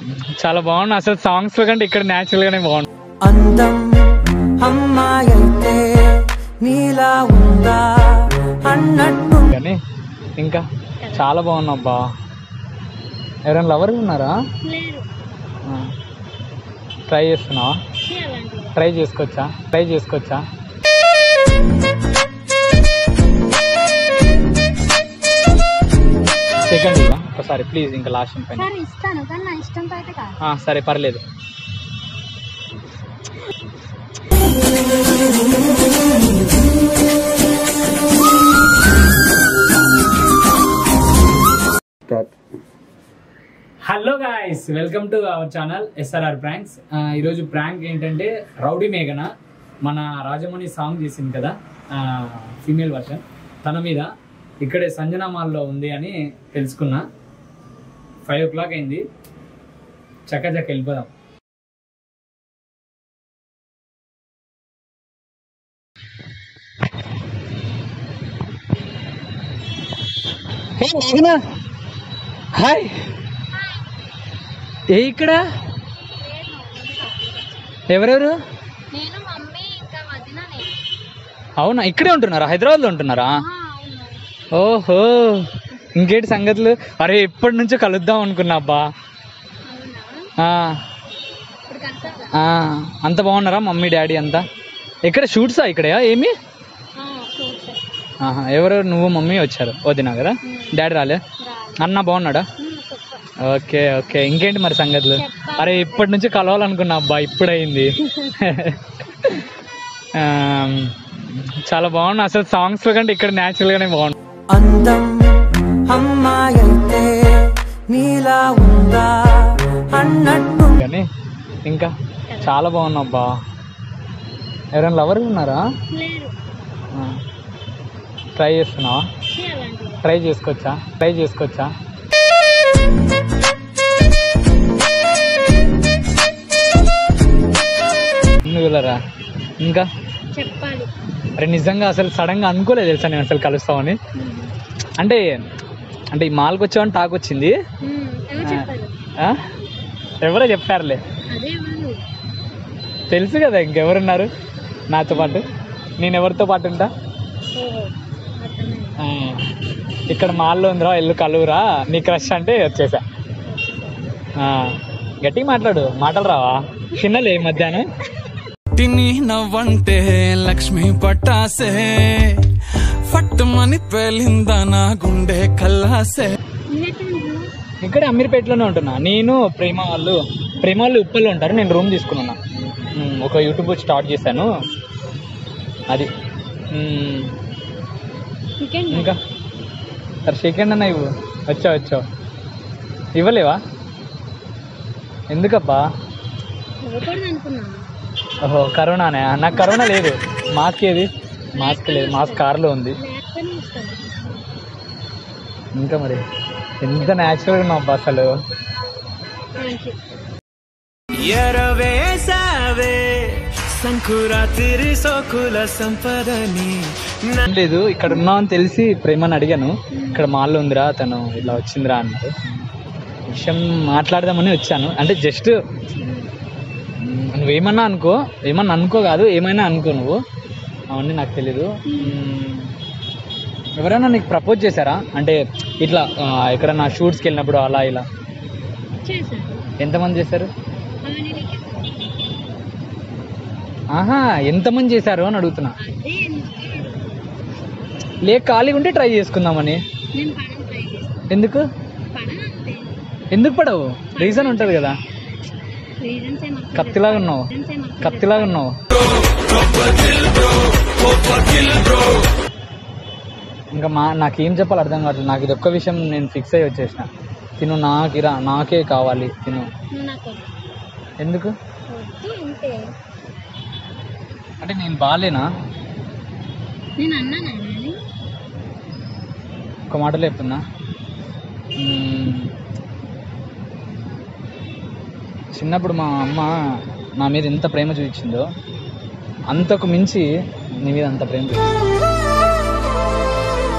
చాలా బాగుంది అసలు సాంగ్స్ కంటే ఇక్కడ న్యాచురల్ గానే బాగుంది అందం అమ్మాయైతే నీలా ఉందా అన్నట్టు కానీ ఇంకా చాలా బాగున్నా అబ్బా ఎవరైనా లవర్ ఉన్నారా లేరు ట్రై చేస్తున్నావా అలాంటివి ట్రై చేసుకోవచ్చా ట్రై చేసుకోవచ్చా సెకండ్ ఇవ్వ ఒకసారి ప్లీజ్ ఇంకా లాస్ట్ పైన సరే ఇస్తాను కానీ నా ఇష్టంతో అయితే కాదు ఆ, సరే పర్లేదు hello guys welcome to our channel SRR pranks ఈరోజు ప్రాంక్ ఏంటంటే రౌడీ మేఘన మన రాజమణి సాంగ్ చేసింది కదా ఫీమేల్ వర్షన్ తన మీద ఇక్కడే సంజనా మాల్లో ఉంది అని తెలుసుకున్నా ఫైవ్ ఓ క్లాక్ అయింది చక్క చక్క వెళ్ళిపోదాం హే మేఘనా హాయ్ ఏ ఇక్కడ ఎవరెవరు నేను మమ్మీ ఇంకా వదిన నేను అవునా ఇక్కడే ఉంటున్నారా హైదరాబాద్లో ఉంటున్నారా అవును ఓహో ఇంకేంటి సంగతులు అరే ఎప్పటి నుంచో కలుద్దాం అనుకున్నా అబ్బా అవునా ఆ, ఇప్పుడు కలిసావా ఆ, అంత బాగున్నారా మమ్మీ డాడీ అంతా ఇక్కడ షూట్సా ఇక్కడ ఏమి ఫ్రూట్స్ ఆహా, ఎవరు నువ్వు మమ్మీ వచ్చారు వదినా కదా డాడీ రాలే రాదు అన్న బాగున్నాడా సూపర్ ఓకే ఓకే ఇంకేంటి మరి సంగతులు చెప్పాలి. అరే ఇప్పటి నుంచి కలవాలనుకున్నా అబ్బా ఇప్పుడైంది ఆమ్, చాలా బాగుంది అసలు సాంగ్స్ కంటే ఇక్కడ న్యాచురల్ గానే బాగుంది అందం అమ్మాయైతే నీలా ఉందా అన్నట్టు కానీ ఇంకా చాలా బాగున్నా అబ్బా ఎవరైనా లవర్ ఉన్నారా లేరు ట్రై చేస్తున్నావా అలాంటివి ట్రై చేసుకోవచ్చా ట్రై చేసుకోవచ్చా ఎందుకు వెళ్ళరా ఇంకా చెప్పాలి అరే నిజంగా అసలు సడన్ గా అనుకోలేదు తెలుసా నేను అసలు కలుస్తామని అంటే అంటే ఈ మాల్కి వచ్చామని టాక్ వచ్చింది ఉమ్, ఎవరు చెప్పారు ఆ? ఎవరో చెప్పారులే అదే వాళ్ళు తెలుసు కదా ఇంకెవరున్నారు నాతో పాటు నేను ఎవరితో పాటు ఉంటా ఓహో అర్థమైంది ఆ, ఇక్కడ మాల్లో ఉందిరా ఇల్లు కలువురా నీ క్రష్ అంటే వచ్చేసా ఆ, గట్టిగా మాట్లాడు మాటలు రావా చిన్నలే ఈ మధ్యాహ్నం తిని నవ్వంటే లక్ష్మి పట్టాసే ఫట్టుమని పేలిందా నా గుండె కల్లాసే నువ్వెక్కడ ఉంటున్నావు ఇక్కడే అమీర్పేటలోనే ఉంటున్నా నేను ప్రేమ వాళ్ళు ప్రేమ వాళ్ళు ఉప్పల్లో ఉంటారు నేను రూమ్ తీసుకున్నా ఉమ్, ఒక యూట్యూబ్ స్టార్ట్ చేశాను అది ఉమ్, ఇంకేంటి ఇంకా సరే సెకండ్ అన్న ఇవ్వు వచ్చావు వచ్చావు ఇవ్వలేవా ఎందుకబ్బా ఇవ్వకూడదు అనుకున్నా ఓహో కరోనానే నాకు కరోనా లేదు మాస్క్ ఏది మాస్క్ లేదు మాస్క్ కార్లో ఉంది లేకపోతే ఇస్తాను ఇంకా మరి ఎంత న్యాచురల్గా ఉన్నావు అబ్బా అసలు థ్యాంక్ యూ ఎరవేసావే సంకురాతిరి సోకుల సంపదని ఏం లేదు ఇక్కడ ఉన్నావని తెలిసి ప్రేమని అడిగాను ఇక్కడ మాల్లో ఉందిరా తను ఇలా వచ్చిందిరా అంటే విషయం మాట్లాడదామని వచ్చాను అంటే జస్ట్ నువ్వేమన్నా అనుకో ఏమన్నా అనుకో కాదు ఏమైనా అనుకో నువ్వు అవన్నీ నాకు తెలీదు మ్మ్. ఎవరైనా నీకు ప్రపోజ్ చేశారా అంటే ఇట్లా ఆ, ఎక్కడన్నా షూట్స్కి వెళ్ళినప్పుడు అలా ఇలా చేశాను ఎంతమంది చేశారు అవన్నీ నీకే ఆహా ఎంతమంది చేశారు అని అడుగుతున్నా అదే ఎందుకే లేక ఖాళీగా ఉంటే ట్రై చేసుకుందామని నేను పడను ట్రై చేస్తాను ఎందుకు పడను అంతే ఎందుకు పడవు రీజన్ ఉంటుంది కదా రీజన్స్ ఏం అక్కర్లేదు. కత్తిలాగా ఉన్నావు రీజన్స్ ఏం అక్కర్లేదు. కత్తిలాగా ఉన్నావు ఇంకా మా నాకేం చెప్పాలి అర్థం కావట్లేదు నాకు ఇది ఒక్క విషయం నేను ఫిక్స్ అయ్యి వచ్చేసిన తిను నాకు ఇరా నాకే కావాలి తిను నువ్వు నాకు వద్దు. ఎందుకు వద్దు అంతే అంటే నేను బాగాలేనా నేను అన్నానా అని ఒక మాటలో చెప్తున్నా మ్మ్. చిన్నప్పుడు మా అమ్మ నా మీద ఎంత ప్రేమ చూపించిందో అంతకు మించి నీ మీద అంత ప్రేమ చూపించింది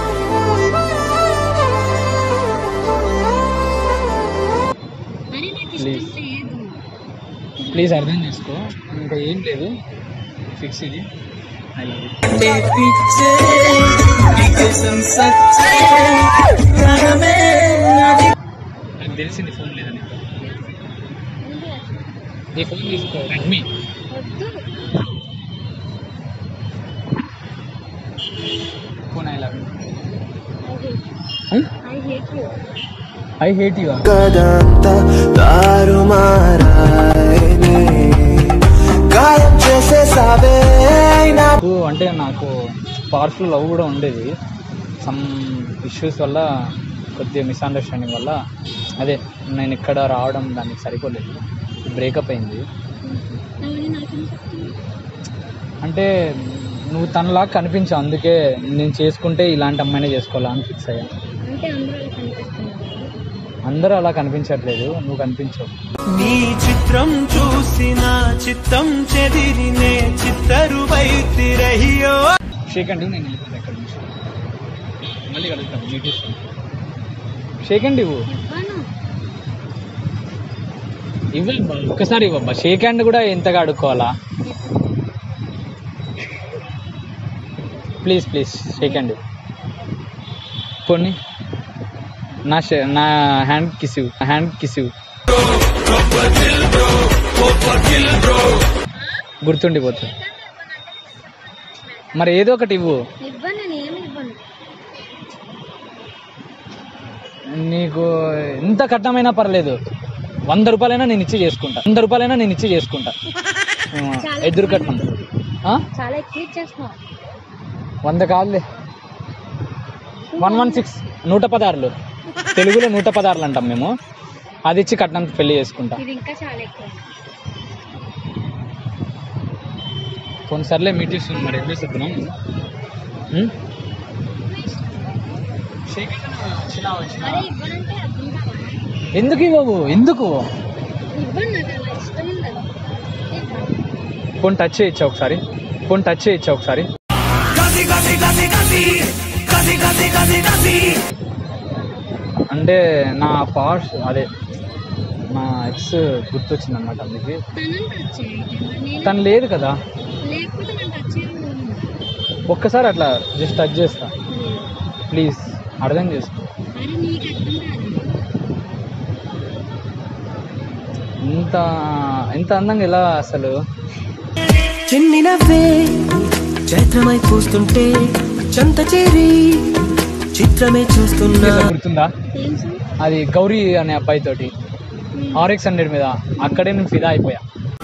అరే నాకు ప్లీజ్ లేదు ప్లీజ్ అర్థం చేసుకో ఇంకా ఏం లేదు ఫిక్స్ ఇది ఐ లవ్ యూ నాకు తెలిసింది ఫోన్ లేదని నీ ఫోన్ తీసుకో రెడ్మీ వద్దు phone I love you I hate you I hate you కదంతా తారుమారాయనే గాయం చేసేసావే నా నాకు అంటే నాకు పవర్ఫుల్ లవ్ కూడా ఉండేది సమ్ ఇష్యూస్ వల్ల కొద్దిగా మిస్అండర్స్టాండింగ్ వల్ల అదే నేను ఇక్కడ రావడం దానికి సరిపోలేదు బ్రేకప్ అయింది అవన్నీ నాకేం చెప్తుంది అంటే నువ్వు తనలా కనిపించావు అందుకే నేను చేసుకుంటే ఇలాంటి అమ్మాయినే చేసుకోవాలా అని ఫిక్స్ అయ్యా అంటే అందరూ అలా కనిపిస్తున్నారు అందరూ అలా కనిపించట్లేదు నువ్వు కనిపించవు నీ చిత్రం చూసిన చిత్తం చెదిరినే చిత్తరు వైతిరయ్యో షేక్ అండి నేను వెళ్ళిపోతాను ఎక్కడి నుంచి మళ్ళీ కలుగుతాను మీట్ షేక్ అండి ఇవ్వు ఇవ్వను ఇవ్వాలి బా, ఒక్కసారి ఇవ్వబ్బా షేక్ హ్యాండ్ కూడా ఎంతగా అడుక్కోవాలా ప్లీజ్ ప్లీజ్ షేక్ హ్యాండ్ ఇవ్వు. కొన్ని నా షే నా హ్యాండ్ కిస్ ఇవ్వు. నా హ్యాండ్ కిస్ ఇవ్వు. గుర్తుండిపోతుంది మరి ఏదో ఒకటి ఇవ్వు ఇవ్వను నేను ఏమి ఇవ్వను నీకు ఎంత కట్నమైనా పర్లేదు వంద రూపాయలైనా నేను ఇచ్చి చేసుకుంటా వంద రూపాయలైనా నేను ఇచ్చి చేసుకుంటా ఆ, ఎదురు కట్నం ఆ? చాలా ఎక్కువ ఇచ్చేస్తున్నావు వంద కాదులే వన్ వన్ సిక్స్ నూట పదార్లు తెలుగులో నూట పదార్లు అంటాం మేము అది ఇచ్చి కట్నం పెళ్లి చేసుకుంటా ఇది ఇంకా చాలా ఎక్కువ కొన్ని సర్లే మీట్ చేస్తుంది మరి ఎప్పుడు చెప్తున్నాం అరే ఇవ్వనంటే అర్థం కావాలి ఎందుకు ఇవ్వవు ఎందుకు ఇవ్వను నాకు అలా ఇష్టం ఉండదు ఇవ్వను. కొన్ని టచ్ చేయొచ్చా ఒకసారి కొన్ని టచ్ చేయొచ్చా ఒకసారి అంటే నా పార్ట్స్ అదే నా ఎక్స్ గుర్తొచ్చింది అనమాట అందుకే తనని టచ్ చేయండి నేను తను లేదు కదా లేకపోతే నేను టచ్ చేయాలి ఒక్కసారి అట్లా జస్ట్ టచ్ చేస్తా ప్లీజ్ అర్థం చేసుకో అరే నీకు అర్థం కాదు ఇంత ఇంత అందంగా ఎలా అసలు చిన్ని నవ్వే చైత్రమై పూస్తుంటే చంత చేరి చిత్రమే చూస్తున్నా ఇలా గుర్తుందా ఏం సార్ అది గౌరీ అనే అబ్బాయి తోటి ఆర్ఎక్స్ హండ్రెడ్ మీద అక్కడే నేను ఫిదా అయిపోయా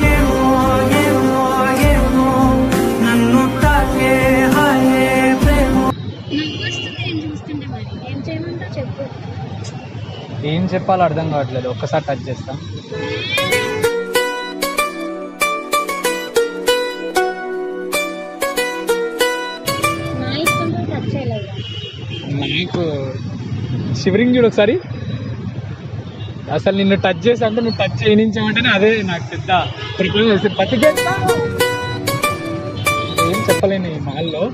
నవ్వు వస్తుంది ఏం చూస్తుంటే మరి ఏం చేయమంటావు చెప్పు ఏం చెప్పాలో అర్థం కావట్లేదు ఒక్కసారి టచ్ చేస్తా నా ఇష్టంతో టచ్ చేయలేదు నాకు షివరింగ్ చూడు ఒకసారి అసలు నిన్ను టచ్ చేసి అంటే నువ్వు టచ్ చేయనించామంటేనే అదే నాకు పెద్ద ప్రపంచం చేసి బతికేస్తా ఏం చెప్పలేను ఈ మాల్లో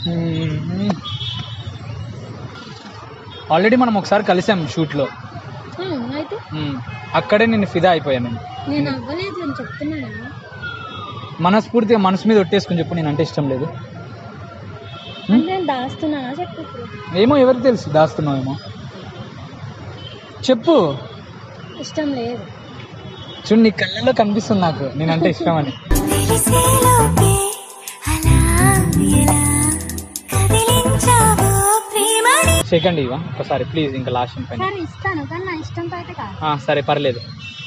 ఆల్రెడీ మనం ఒకసారి కలిసాం షూట్లో అయితే అక్కడే నేను ఫిదా అయిపోయాను నేను నేను అవ్వలేదు అని చెప్తున్నాను మనస్ఫూర్తిగా మనసు మీద ఒట్టేసుకుని చెప్పు నేను అంటే ఇష్టం లేదు అంటే నేను దాస్తున్నానా చెప్పు ఇప్పుడు ఏమో ఎవరికి తెలుసు దాస్తున్నావేమో చెప్పు ఇష్టం లేదు చూడు నీ కళ్ళల్లో కనిపిస్తుంది నాకు నేనంటే ఇష్టం అని తెలిసేలోపే అలా ఎలా కదిలించావో ప్రేమని సెకండ్ ఇవా ఒకసారి ప్లీజ్ ఇంకా లాస్ట్ పైన సరే ఇస్తాను కానీ నా ఇష్టంతో అయితే కాదు ఆ, సరే పర్లేదు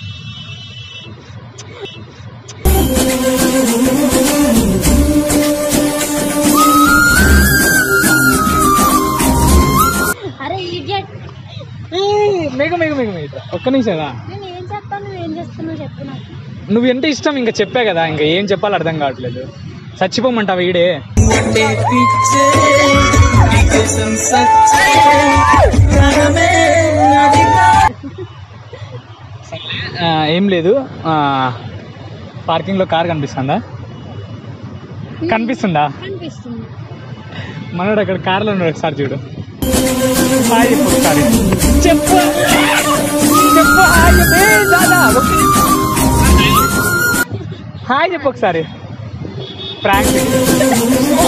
అరే ఈడియట్ మేఘ మేఘ మేఘ మేఘ ఒక్క నిమిషం నేను ఏం చెప్తాను నువ్వు ఏం చేస్తున్నావు చెప్పు నాకు నువ్వు ఎంత ఇష్టం ఇంకా చెప్పా కదా ఇంకా ఏం చెప్పాలో అర్థం కావట్లేదు చచ్చిపోమంటావా ఈడే ఆ, ఏం లేదు పార్కింగ్ లో కార్ కనిపిస్తుందా కనిపిస్తుందా అనిపిస్తుంది మనోడు అక్కడ కార్లో ఉన్నాడు ఒకసారి చూడు హాయ్ చెప్పు ఒకసారి చెప్పు చెప్పు హాయ్ చెప్పు ఏ దాదా ఒక్క నిమిషం. హాయ్ చెప్పు ఒకసారి ప్రాంక్